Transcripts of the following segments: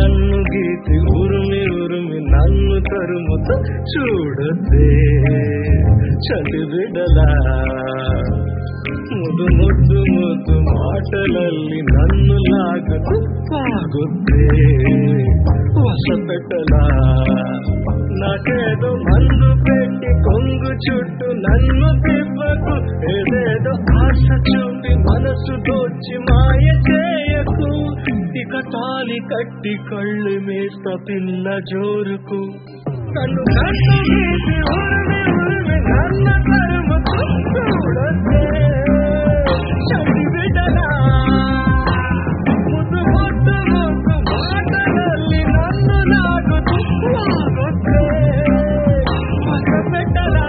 కన్ను గీతి ఉరుమి ఉరుమి నన్ను తరుముతూ చూడద్దే చలి బిడలా ముదు ముద్దు ముద్దు మాటలಲ್ಲಿ నన్ను లాగుతూ సాగుద్దే వసపెట్టలా నాకేదో మందు పెట్టి కొంగు చుట్టూ నన్ను తిప్పకు ఏదేదో ఆశ చూపి మనసు దోచి మాయ చేయకు ఇక తాలి కట్టి కళ్ళు మేస్త పిల్ల జోరుకు కన్ను కన్ను గీసి ఉరిమి ఉరిమి నన్న తరుముతూ చూడొద్దే చలి బిడ్డలా ముద్దు ముద్దు ముద్దు మాటలಲ್ಲಿ నన్ను లాగుతూ లాగొద్దే వసపెట్టలా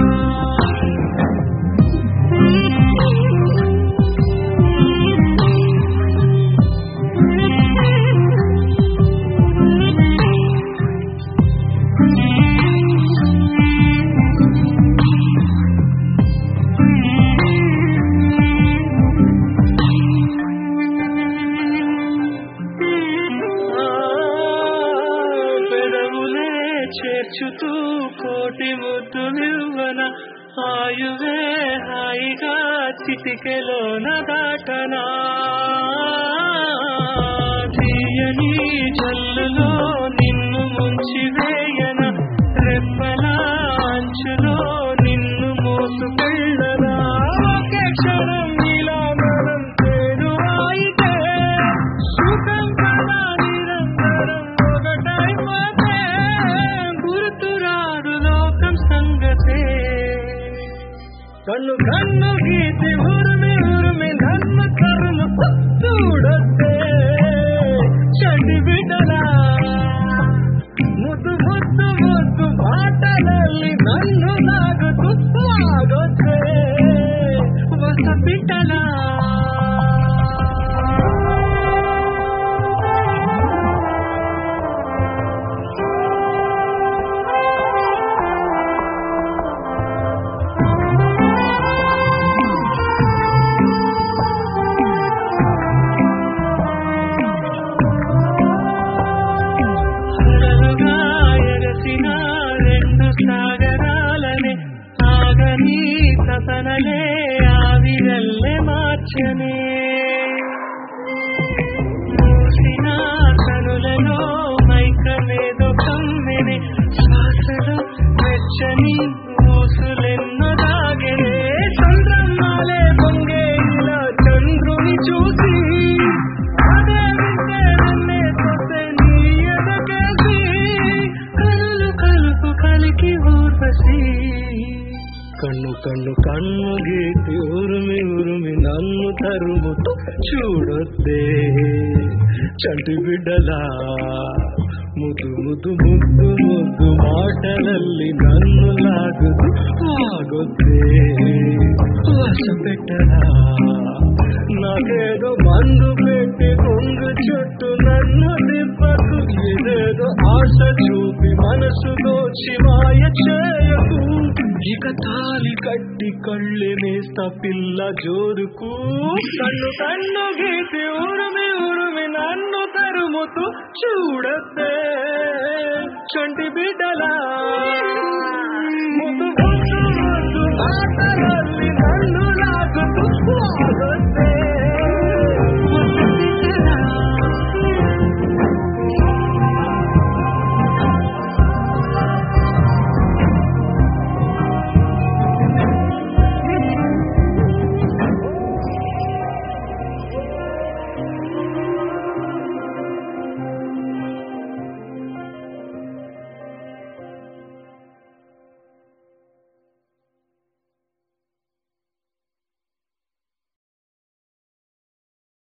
పెదవులే చేర్చుతూ కోటి ముద్దు నివ్వన ఆయువే హాయిగా చిటికెలోన దాటనా తీయని జల్లులో నిన్ను ముంచి వేయన రెప్పల అంచులో నిన్ను మోసుకెళ్ళనా ఒకే క్షణం ఇలా మనం తేరు అయితే సుఖం కదా నిరంతరం ఒకటైపోతే గుర్తురాదు లోకం సంగతే కన్ను కన్ను గీతి ఉరిమి ఉరిమి నన్ను కరును చూడొద్దే చండి బిడ్డలా ముద్దు ముద్దు ముద్దు మాటలಲ್ಲಿ నన్ను లాగుతూ లాగొద్దే వస బిడ్డలా అలలుగా ఎగసిన రెండు సాగరాలనే ఆగని తపనలే ఆవిరల్లే మార్చనే మూసిన కనులలో మైకమేదో కమ్మెనే శ్వాసలో వెచ్చని ఊసులెన్నో దాగెనే చంద్రమ్మాలే పొంగే ఇలా చంద్రుని చూసి అదే వింటే నన్నే చూసే నీ ఎదకేసి కనులు కలుపు కలికి ఊర్వశి కన్ను కన్ను కన్ను గీతి ఉరుమి ఉరుమి నన్ను తరుముతూ చూడొద్దే చంటి బిడ్డలా ముదు ముదు ముద్దు ముద్దు మాటలಲ್ಲಿ నన్ను లాగుతూ ఆగొద్దే వస పెట్టరా నాకేదో మందు పెట్టి కొంగు చుట్టూ నన్ను తిప్పకు ఏదేదో ఆశ చూపి మనసు దోచి మాయ చేయకు ఇక తాలి కట్టి కళ్ళె నేస్తా పిల్ల జోరుకు కన్ను కన్ను గీసి ఉరుమి ఉరుమి నన్ను తరుముతూ చూడద్దే చంటి బిడ్డలా ముద్దు ముద్దు ముద్దు మాటల